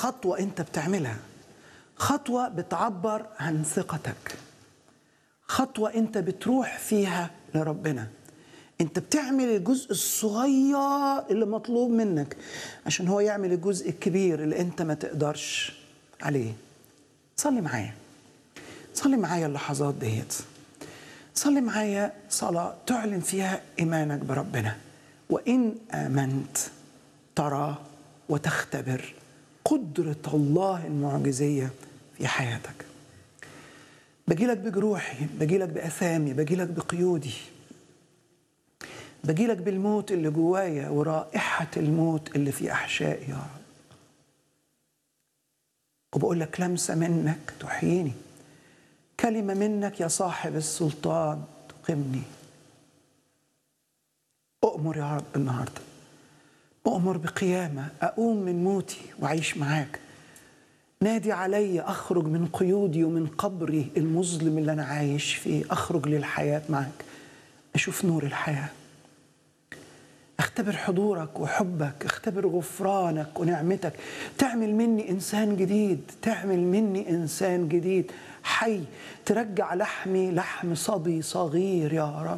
خطوة أنت بتعملها خطوة بتعبر عن ثقتك خطوة أنت بتروح فيها لربنا أنت بتعمل الجزء الصغير اللي مطلوب منك عشان هو يعمل الجزء الكبير اللي أنت ما تقدرش عليه صلي معايا صلي معايا اللحظات ديت صلي معايا صلاة تعلن فيها إيمانك بربنا وإن آمنت ترى وتختبر قدرة الله المعجزية في حياتك بجيلك بجروحي بجيلك بأثامي بجيلك بقيودي بجيلك بالموت اللي جوايا ورائحة الموت اللي في أحشائي يا رب وبقول لك لمسة منك تحييني كلمة منك يا صاحب السلطان تقمني أؤمر يا رب النهاردة أؤمر بقيامة أقوم من موتي وأعيش معاك نادي علي أخرج من قيودي ومن قبري المظلم اللي أنا عايش فيه أخرج للحياة معك أشوف نور الحياة اختبر حضورك وحبك اختبر غفرانك ونعمتك تعمل مني إنسان جديد تعمل مني إنسان جديد حي ترجع لحمي لحم صبي صغير يا رب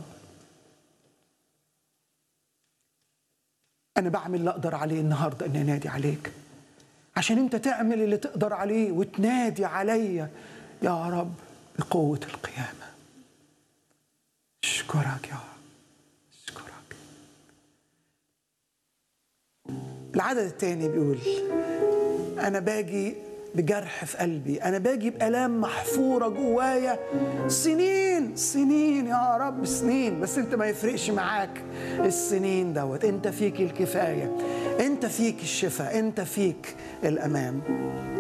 أنا بعمل اللي أقدر عليه النهاردة إني أنادي عليك عشان أنت تعمل اللي تقدر عليه وتنادي عليا يا رب بقوة القيامة أشكرك يا رب أشكرك العدد الثاني بيقول أنا باجي بجرح في قلبي أنا باجي بآلام محفورة جوايا سنين سنين يا رب سنين بس أنت ما يفرقش معاك السنين دوت أنت فيك الكفاية أنت فيك الشفاء أنت فيك الأمان